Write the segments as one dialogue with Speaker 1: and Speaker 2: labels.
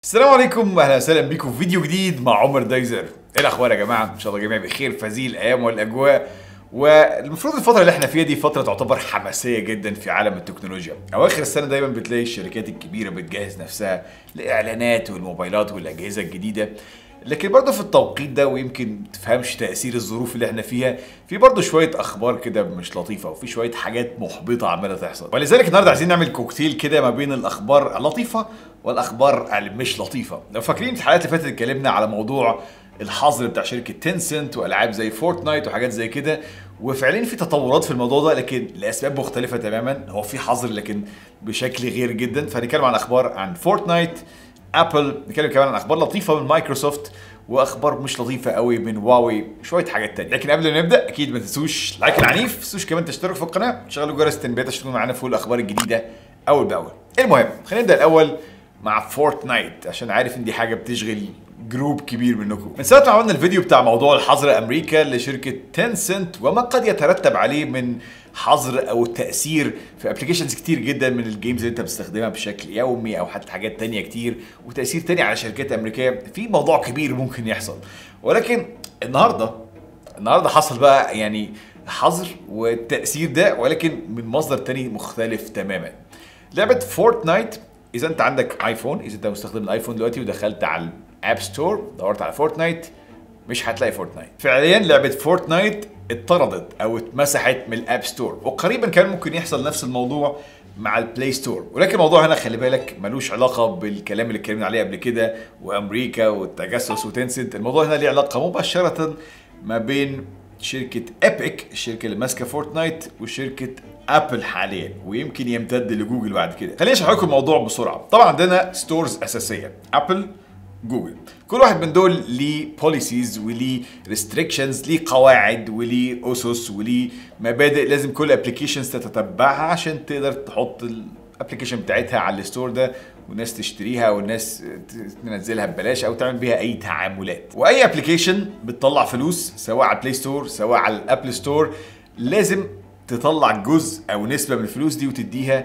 Speaker 1: السلام عليكم واهلا وسهلا بيكم في فيديو جديد مع عمر دايزر ايه الاخبار يا جماعه ان شاء الله الجميع بخير في هذه الايام والاجواء والمفروض الفتره اللي احنا فيها دي فتره تعتبر حماسيه جدا في عالم التكنولوجيا اواخر السنه دايما بتلاقي الشركات الكبيره بتجهز نفسها لاعلانات والموبايلات والاجهزه الجديده لكن برضه في التوقيت ده ويمكن تفهمش تاثير الظروف اللي احنا فيها في برضه شويه اخبار كده مش لطيفه وفي شويه حاجات محبطه عماله تحصل ولذلك النهارده عايزين نعمل كوكتيل كده ما بين الاخبار اللطيفه والاخبار المش لطيفه لو فاكرين في الحلقات اللي فاتت اتكلمنا على موضوع الحظر بتاع شركه تنسنت والعاب زي فورتنايت وحاجات زي كده وفعليا في تطورات في الموضوع ده لكن لاسباب مختلفه تماما هو في حظر لكن بشكل غير جدا فهنتكلم عن اخبار عن فورتنايت ابل نتكلم كمان عن اخبار لطيفه من مايكروسوفت واخبار مش لطيفه قوي من هواوي شويه حاجات تانية لكن قبل ما نبدا اكيد ما تنسوش لايك العنيف ما تنسوش كمان تشتركوا في القناه تشغلوا جرس التنبيهات عشان تكونوا معانا في كل الاخبار الجديده اول باول المهم خلينا نبدا الاول مع فورتنايت عشان عارف ان دي حاجه بتشغل جروب كبير منكم من ساعه ما عملنا الفيديو بتاع موضوع الحظر امريكا لشركه تنسنت وما قد يترتب عليه من حظر او تاثير في ابلكيشنز كتير جدا من الجيمز اللي انت بتستخدمها بشكل يومي او حتى حاجات تانية كتير وتاثير تاني على شركات امريكيه في موضوع كبير ممكن يحصل ولكن النهارده النهارده حصل بقى يعني حظر والتاثير ده ولكن من مصدر تاني مختلف تماما لعبه فورتنايت اذا انت عندك ايفون اذا انت مستخدم الايفون دلوقتي ودخلت على الاب ستور دورت على فورتنايت مش هتلاقي فورتنايت فعليا لعبه فورتنايت اتطردت او اتمسحت من الاب ستور وقريبا كان ممكن يحصل نفس الموضوع مع البلاي ستور ولكن الموضوع هنا خلي بالك ملوش علاقه بالكلام اللي اتكلمنا عليه قبل كده وامريكا والتجسس وتنسنت الموضوع هنا ليه علاقه مباشره ما بين شركه ابيك الشركه اللي ماسكه فورتنايت وشركه ابل حاليا ويمكن يمتد لجوجل بعد كده خليني اشرح لكم الموضوع بسرعه طبعا عندنا ستورز اساسيه ابل جوجل كل واحد من دول ليه بوليسيز وليه ريستريكشنز ليه قواعد وليه اسس وليه مبادئ لازم كل ابلكيشنز تتبعها عشان تقدر تحط الابلكيشن بتاعتها على الستور ده والناس تشتريها والناس تنزلها ببلاش او تعمل بيها اي تعاملات واي ابلكيشن بتطلع فلوس سواء على البلاي ستور سواء على الابل ستور لازم تطلع جزء او نسبه من الفلوس دي وتديها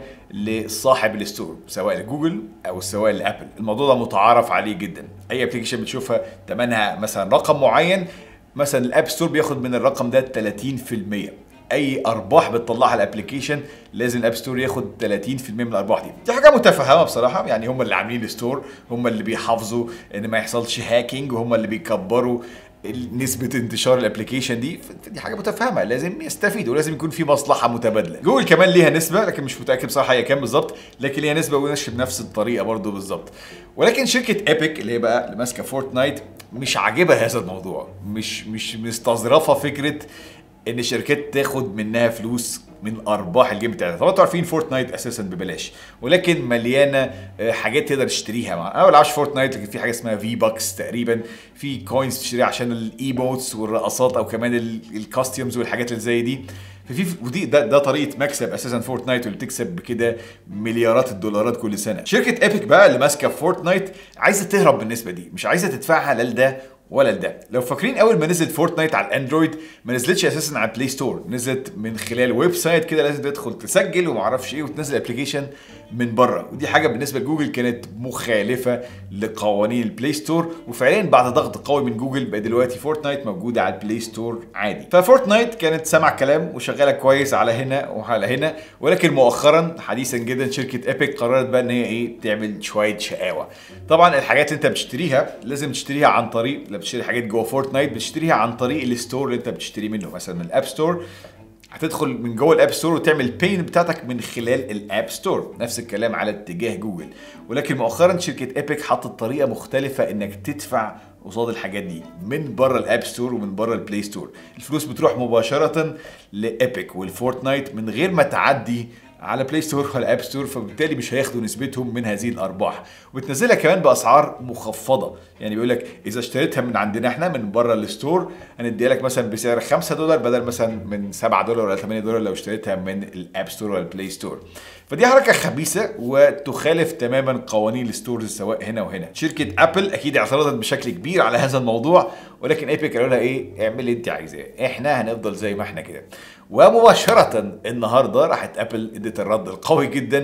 Speaker 1: لصاحب الستور سواء لجوجل او سواء لابل الموضوع ده متعارف عليه جدا اي ابلكيشن بتشوفها ثمنها مثلا رقم معين مثلا الاب ستور بياخد من الرقم ده 30% اي ارباح بتطلعها الابلكيشن لازم الاب ستور ياخد 30% من الارباح دي دي حاجه متفهمه بصراحه يعني هم اللي عاملين الستور هم اللي بيحافظوا ان ما يحصلش هاكينج وهم اللي بيكبروا نسبة انتشار الابلكيشن دي دي حاجة متفهمة لازم يستفيدوا ولازم يكون في مصلحة متبادلة. جوجل كمان ليها نسبة لكن مش متأكد بصراحة هي كام بالظبط لكن ليها نسبة وماشية بنفس الطريقة برضو بالظبط. ولكن شركة ايبك اللي هي بقى اللي ماسكة فورتنايت مش عاجبها هذا الموضوع مش مش مستظرفة فكرة ان الشركات تاخد منها فلوس من ارباح الجيم بتاعتها طبعا انتوا عارفين فورتنايت اساسا ببلاش ولكن مليانه حاجات تقدر تشتريها مع انا ما بلعبش فورتنايت لكن في حاجه اسمها في باكس تقريبا في كوينز تشتريها عشان الايموتس والرقصات او كمان الكاستيومز والحاجات اللي زي دي ففي ودي ده, ده طريقه مكسب اساسا فورتنايت واللي بتكسب بكده مليارات الدولارات كل سنه شركه ايبك بقى اللي ماسكه فورتنايت عايزه تهرب بالنسبه دي مش عايزه تدفعها لا لده ولا لده لو فاكرين اول ما نزلت فورتنايت على الاندرويد ما نزلتش اساسا على البلاي ستور نزلت من خلال ويب سايت كده لازم تدخل تسجل وما اعرفش ايه وتنزل ابلكيشن من بره ودي حاجه بالنسبه لجوجل كانت مخالفه لقوانين البلاي ستور وفعليا بعد ضغط قوي من جوجل بقى دلوقتي فورتنايت موجوده على البلاي ستور عادي ففورتنايت كانت سامع كلام وشغاله كويس على هنا وعلى هنا ولكن مؤخرا حديثا جدا شركه ايبك قررت بقى ان هي ايه تعمل شويه شقاوه طبعا الحاجات اللي انت بتشتريها لازم تشتريها عن طريق لما بتشتري حاجات جوه فورتنايت بتشتريها عن طريق الستور اللي انت بتشتري منه مثلا من الاب ستور هتدخل من جوه الاب ستور وتعمل البين بتاعتك من خلال الاب ستور نفس الكلام على اتجاه جوجل ولكن مؤخرا شركه ايبك حطت طريقه مختلفه انك تدفع قصاد الحاجات دي من بره الاب ستور ومن بره البلاي ستور الفلوس بتروح مباشره لايبك والفورتنايت من غير ما تعدي على بلاي ستور ولا اب ستور فبالتالي مش هياخدوا نسبتهم من هذه الارباح وبتنزلها كمان باسعار مخفضه يعني بيقول لك اذا اشتريتها من عندنا احنا من بره الستور هنديها لك مثلا بسعر 5 دولار بدل مثلا من 7 دولار ولا 8 دولار لو اشتريتها من الاب ستور ولا البلاي ستور فدي حركه خبيثه وتخالف تماما قوانين الستورز سواء هنا وهنا شركه ابل اكيد اعترضت بشكل كبير على هذا الموضوع ولكن ايبك قالوا لها ايه اعمل اللي انت عايزاه احنا هنفضل زي ما احنا كده ومباشره النهارده راحت ابل ادت الرد القوي جدا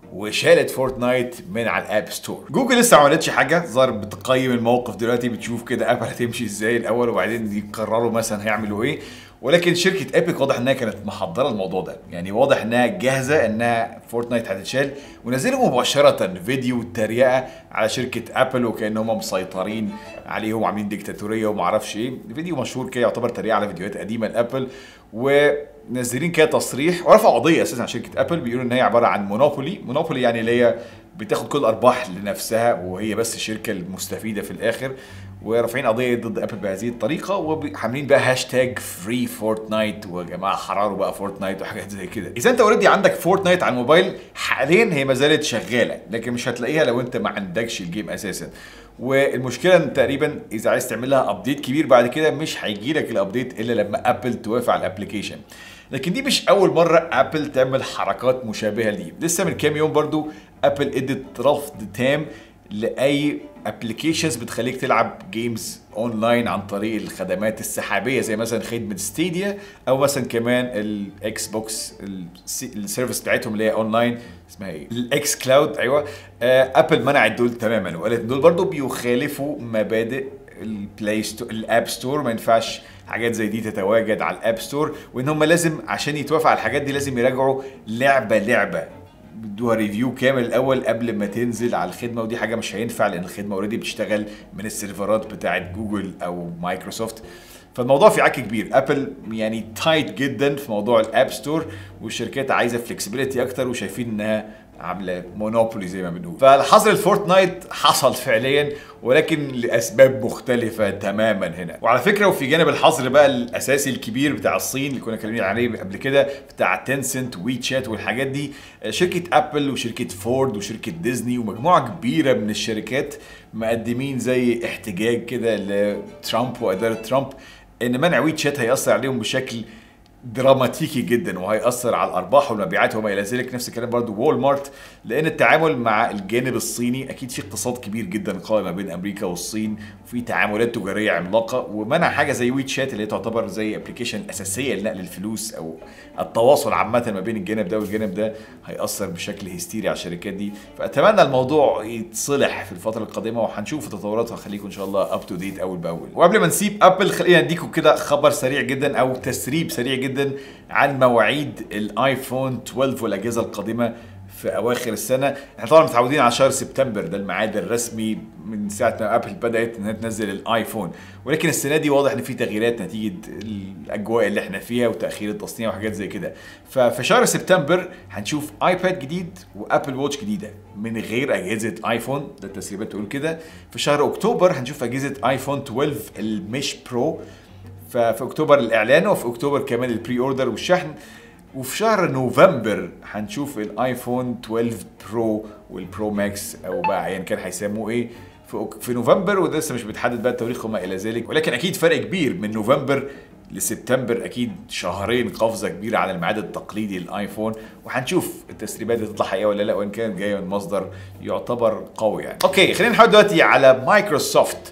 Speaker 1: وشالت فورتنايت من على الاب ستور جوجل لسه ما عملتش حاجه ظهر بتقيم الموقف دلوقتي بتشوف كده ابل هتمشي ازاي الاول وبعدين يقرروا مثلا هيعملوا ايه ولكن شركه ايبك واضح انها كانت محضره الموضوع ده يعني واضح انها جاهزه انها فورتنايت هتتشال ونزلوا مباشره فيديو تريقه على شركه ابل وكان هم مسيطرين عليهم وعاملين ديكتاتوريه وما اعرفش ايه فيديو مشهور كده يعتبر تريقه على فيديوهات قديمه لابل ونازلين كده تصريح ورفعوا قضيه اساسا عن شركه ابل بيقولوا ان هي عباره عن مونوبولي مونوبولي يعني اللي هي بتاخد كل الارباح لنفسها وهي بس الشركه المستفيده في الاخر ورافعين قضيه ضد ابل بهذه الطريقه وعاملين بقى هاشتاج فري فورتنايت وجماعه حراروا بقى فورتنايت وحاجات زي كده اذا انت اوريدي عندك فورتنايت على الموبايل حاليا هي ما زالت شغاله لكن مش هتلاقيها لو انت ما عندكش الجيم اساسا والمشكله ان تقريبا اذا عايز تعمل لها ابديت كبير بعد كده مش هيجي لك الابديت الا لما ابل توافق على الابلكيشن لكن دي مش اول مره ابل تعمل حركات مشابهه لدي لسه من كام يوم برضو ابل ادت رفض تام لاي ابلكيشنز بتخليك تلعب جيمز اونلاين عن طريق الخدمات السحابيه زي مثلا خدمه ستيديا او مثلا كمان الاكس بوكس السيرفيس بتاعتهم اللي هي اونلاين اسمها ايه الاكس كلاود ايوه آه ابل منعت دول تماما وقالت دول برضو بيخالفوا مبادئ البلاي ستور الاب ستور ما ينفعش حاجات زي دي تتواجد على الاب ستور وان هم لازم عشان يتوافق على الحاجات دي لازم يراجعوا لعبه لعبه بدوها ريفيو كامل الاول قبل ما تنزل على الخدمه ودي حاجه مش هينفع لان الخدمه اوريدي بتشتغل من السيرفرات بتاعت جوجل او مايكروسوفت فالموضوع في عك كبير ابل يعني تايت جدا في موضوع الاب ستور والشركات عايزه فلكسبيليتي اكتر وشايفين انها عامله مونوبولي زي ما بنقول فالحظر الفورتنايت حصل فعليا ولكن لاسباب مختلفه تماما هنا وعلى فكره وفي جانب الحظر بقى الاساسي الكبير بتاع الصين اللي كنا اتكلمنا عليه قبل كده بتاع تنسنت وي تشات والحاجات دي شركه ابل وشركه فورد وشركه ديزني ومجموعه كبيره من الشركات مقدمين زي احتجاج كده لترامب واداره ترامب ان منع وي تشات هيأثر عليهم بشكل دراماتيكي جدا وهيأثر على الارباح والمبيعات وما الى ذلك نفس الكلام برضو وول مارت لان التعامل مع الجانب الصيني اكيد في اقتصاد كبير جدا قائم ما بين امريكا والصين وفي تعاملات تجاريه عملاقه ومنع حاجه زي وي تشات اللي تعتبر زي ابلكيشن اساسيه لنقل الفلوس او التواصل عامه ما بين الجانب ده والجانب ده هيأثر بشكل هستيري على الشركات دي فاتمنى الموضوع يتصلح في الفتره القادمه وهنشوف تطورات وهخليكم ان شاء الله اب تو ديت اول باول وقبل ما نسيب ابل خلينا نديكم كده خبر سريع جدا او تسريب سريع جدا عن مواعيد الايفون 12 والاجهزه القادمه في اواخر السنه احنا طبعا متعودين على شهر سبتمبر ده الميعاد الرسمي من ساعه ما ابل بدات انها تنزل الايفون ولكن السنه دي واضح ان في تغييرات نتيجه الاجواء اللي احنا فيها وتاخير التصنيع وحاجات زي كده ففي شهر سبتمبر هنشوف ايباد جديد وابل واتش جديده من غير اجهزه ايفون ده التسريبات تقول كده في شهر اكتوبر هنشوف اجهزه ايفون 12 المش برو ففي اكتوبر الاعلان وفي اكتوبر كمان البري اوردر والشحن وفي شهر نوفمبر هنشوف الايفون 12 برو والبرو ماكس او بقى ايا كان هيسموه ايه في, أك... في نوفمبر وده لسه مش بتحدد بقى التواريخ وما الى ذلك ولكن اكيد فرق كبير من نوفمبر لسبتمبر اكيد شهرين قفزه كبيره على الميعاد التقليدي للايفون وهنشوف التسريبات دي تطلع حقيقه ولا لا وان كانت جايه من مصدر يعتبر قوي يعني. اوكي خلينا نحاول دلوقتي على مايكروسوفت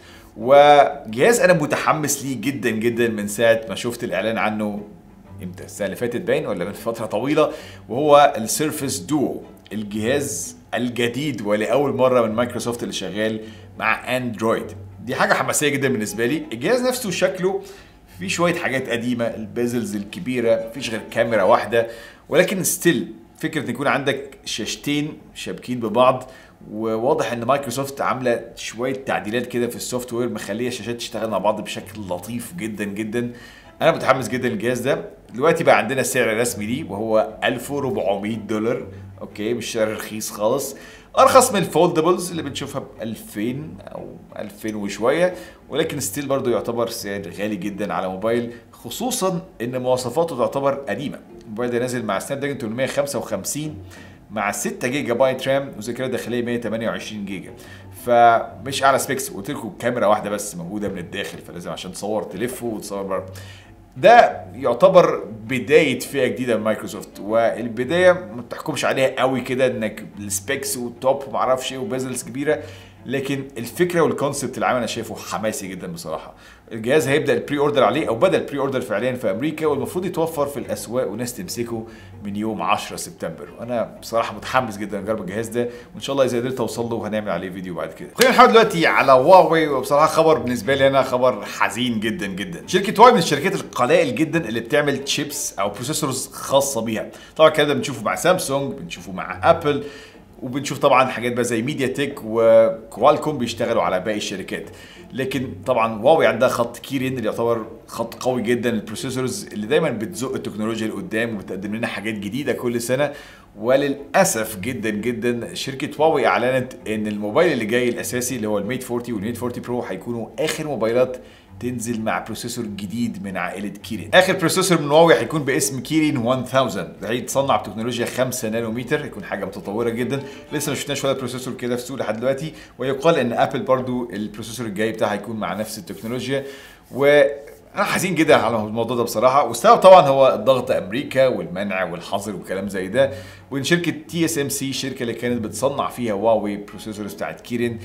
Speaker 1: وجهاز انا متحمس ليه جدا جدا من ساعه ما شفت الاعلان عنه امتى السنه اللي فاتت باين ولا من فتره طويله وهو السيرفس دو الجهاز الجديد ولاول مره من مايكروسوفت اللي شغال مع اندرويد دي حاجه حماسيه جدا بالنسبه لي الجهاز نفسه شكله في شويه حاجات قديمه البيزلز الكبيره مفيش غير كاميرا واحده ولكن ستيل فكره ان يكون عندك شاشتين شابكين ببعض وواضح ان مايكروسوفت عامله شويه تعديلات كده في السوفت وير مخليه الشاشات تشتغل مع بعض بشكل لطيف جدا جدا انا متحمس جدا للجهاز ده دلوقتي بقى عندنا السعر الرسمي ليه وهو 1400 دولار اوكي مش سعر رخيص خالص ارخص من الفولدبلز اللي بنشوفها ب 2000 او 2000 وشويه ولكن ستيل برضو يعتبر سعر غالي جدا على موبايل خصوصا ان مواصفاته تعتبر قديمه الموبايل ده نازل مع سناب دراجون 855 مع 6 جيجا بايت رام وذاكره داخليه 128 جيجا فمش اعلى سبيكس قلت لكم كاميرا واحده بس موجوده من الداخل فلازم عشان تصور تلفه وتصور بره ده يعتبر بدايه فئه جديده من مايكروسوفت والبدايه ما بتحكمش عليها قوي كده انك السبيكس والتوب وما اعرفش ايه وبيزلز كبيره لكن الفكره والكونسبت العام انا شايفه حماسي جدا بصراحه الجهاز هيبدا البري اوردر عليه او بدا البري اوردر فعليا في امريكا والمفروض يتوفر في الاسواق والناس تمسكه من يوم 10 سبتمبر وانا بصراحه متحمس جدا اجرب الجهاز ده وان شاء الله اذا قدرت اوصل له هنعمل عليه فيديو بعد كده خلينا نحاول دلوقتي على هواوي وبصراحه خبر بالنسبه لي انا خبر حزين جدا جدا شركه هواوي من الشركات القلائل جدا اللي بتعمل تشيبس او بروسيسورز خاصه بيها طبعا الكلام ده بنشوفه مع سامسونج بنشوفه مع ابل وبنشوف طبعا حاجات بقى زي ميديا تك وكوالكوم بيشتغلوا على باقي الشركات لكن طبعا هواوي عندها خط كيرين اللي يعتبر خط قوي جدا البروسيسورز اللي دايما بتزق التكنولوجيا لقدام وبتقدم لنا حاجات جديده كل سنه وللاسف جدا جدا شركه هواوي اعلنت ان الموبايل اللي جاي الاساسي اللي هو الميت 40 والميت 40 برو هيكونوا اخر موبايلات تنزل مع بروسيسور جديد من عائله كيرين اخر بروسيسور من هواوي هيكون باسم كيرين 1000 ده هيتصنع بتكنولوجيا 5 نانومتر هيكون حاجه متطوره جدا لسه ما شفناش ولا بروسيسور كده في السوق لحد دلوقتي ويقال ان ابل برضو البروسيسور الجاي بتاعها هيكون مع نفس التكنولوجيا و انا حزين جدا على الموضوع ده بصراحه والسبب طبعا هو الضغط امريكا والمنع والحظر وكلام زي ده وان شركه تي اس ام سي الشركه اللي كانت بتصنع فيها هواوي بروسيسورز بتاعت كيرين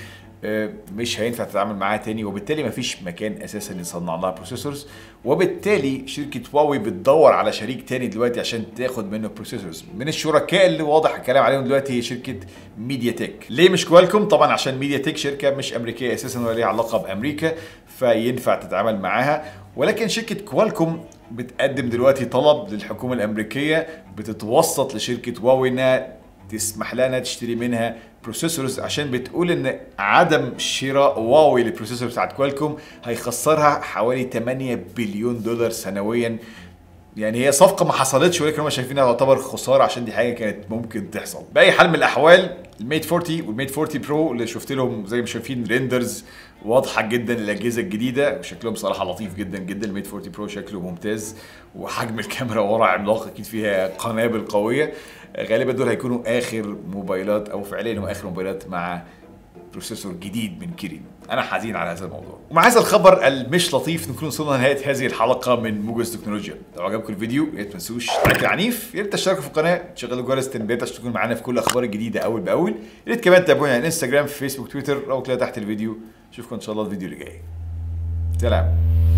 Speaker 1: مش هينفع تتعامل معاها تاني وبالتالي مفيش مكان اساسا يصنع لها بروسيسورز وبالتالي شركه هواوي بتدور على شريك تاني دلوقتي عشان تاخد منه بروسيسورز من الشركاء اللي واضح الكلام عليهم دلوقتي هي شركه ميديا تك ليه مش كوالكوم طبعا عشان ميديا تك شركه مش امريكيه اساسا ولا ليها علاقه بامريكا فينفع تتعامل معاها ولكن شركه كوالكوم بتقدم دلوقتي طلب للحكومه الامريكيه بتتوسط لشركه هواوي انها تسمح لها انها تشتري منها بروسيسورز عشان بتقول ان عدم شراء هواوي للبروسيسور بتاعت كوالكوم هيخسرها حوالي 8 بليون دولار سنويا يعني هي صفقه ما حصلتش ولكن هم شايفينها تعتبر خساره عشان دي حاجه كانت ممكن تحصل باي حال من الاحوال الميت 40 والميت 40 برو اللي شفت لهم زي ما شايفين ريندرز واضحه جدا للاجهزه الجديده شكلهم صراحه لطيف جدا جدا الميت 40 برو شكله ممتاز وحجم الكاميرا ورا عملاق اكيد فيها قنابل قويه غالبا دول هيكونوا اخر موبايلات او فعليا هم اخر موبايلات مع بروسيسور جديد من كيرين انا حزين على هذا الموضوع ومع هذا الخبر المش لطيف نكون وصلنا لنهايه هذه الحلقه من موجز تكنولوجيا لو عجبكم الفيديو يا ريت ما تنسوش لايك العنيف يا ريت تشتركوا في القناه تشغلوا جرس التنبيهات عشان تكونوا معانا في كل الاخبار الجديده اول باول يا ريت كمان تتابعونا على انستجرام في فيسبوك تويتر او كده تحت الفيديو اشوفكم ان شاء الله الفيديو اللي جاي سلام